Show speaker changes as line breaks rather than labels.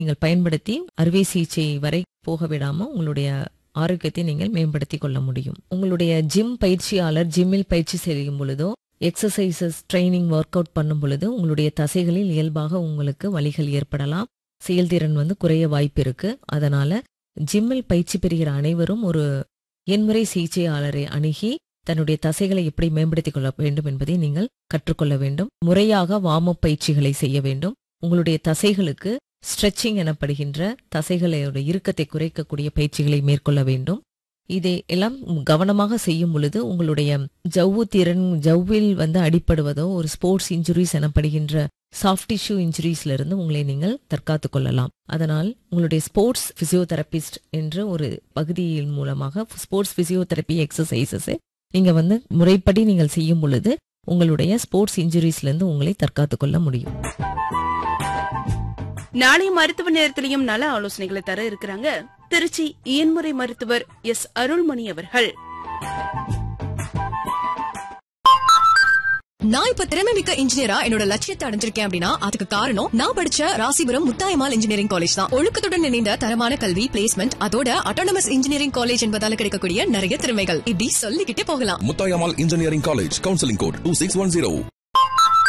நீங்கள் பயன்படுத்தி அறுவை சிகிச்சை வரை போக விடாம உங்களுடைய ஆரோக்கியத்தை நீங்கள் மேம்படுத்திக் கொள்ள முடியும் உங்களுடைய ஜிம் பயிற்சியாளர் ஜிம்மில் பயிற்சி செய்யும் பொழுதோ எக்ஸசைசஸ் ட்ரைனிங் ஒர்க் அவுட் பண்ணும் பொழுது உங்களுடைய தசைகளில் இயல்பாக உங்களுக்கு வலிகள் ஏற்படலாம் செயல்திறன் வந்து குறைய வாய்ப்பு இருக்கு அதனால ஜிம்மில் பயிற்சி பெறுகிற அனைவரும் ஒரு எண்முறை சிகிச்சையாளரை அணுகி தன்னுடைய தசைகளை எப்படி மேம்படுத்திக் கொள்ள வேண்டும் என்பதை நீங்கள் கற்றுக்கொள்ள வேண்டும் முறையாக வார்ம் பயிற்சிகளை செய்ய வேண்டும் உங்களுடைய தசைகளுக்கு ஸ்ட்ரெச்சிங் எனப்படுகின்ற தசைகளோட இறுக்கத்தை குறைக்கக்கூடிய பயிற்சிகளை மேற்கொள்ள வேண்டும் இதை எல்லாம் கவனமாக செய்யும் பொழுது உங்களுடைய ஜவ்வு திறன் ஜவ்வில் வந்து அடிப்படுவதோ ஒரு ஸ்போர்ட்ஸ் இன்ஜுரிஸ் எனப்படுகின்ற சாஃப்ட் டிஷ்யூ இன்ஜுரிஸ்ல இருந்து உங்களை நீங்கள் தற்காத்துக் கொள்ளலாம் அதனால் உங்களுடைய ஸ்போர்ட்ஸ் பிசியோதெரபிஸ்ட் என்ற ஒரு பகுதியின் மூலமாக ஸ்போர்ட்ஸ் பிசியோதெரப்பி எக்ஸசைசஸ் நீங்க வந்து முறைப்படி நீங்கள் செய்யும் பொழுது உங்களுடைய ஸ்போர்ட்ஸ் இன்ஜுரிஸ்ல இருந்து உங்களை தற்காத்துக் கொள்ள முடியும்
நாளைய மருத்துவ நேரத்திலையும் நல ஆலோசனைகளை தர இருக்கிறாங்க திருச்சி இயன்முறை மருத்துவர் எஸ் அருள்மணி அவர்கள்
நான் இப்ப திறமை மிக்க இன்ஜினியரா என்னோட லட்சியத்தை அடைஞ்சிருக்கேன் அப்படின்னா அதுக்கு காரணம் நான் படிச்ச ராசிபுரம் முத்தாயமால் இன்ஜினியரிங் காலேஜ் தான் ஒழுக்கத்துடன் இணைந்த தரமான கல்வி பிளேஸ்மெண்ட் அதோட அட்டானமஸ் இன்ஜினியரிங் காலேஜ் என்பதால கிடைக்கக்கூடிய நிறைய திறமைகள் இப்படி சொல்லிக்கிட்டே போகலாம்
Muthayammal engineering college counselling code two six one zero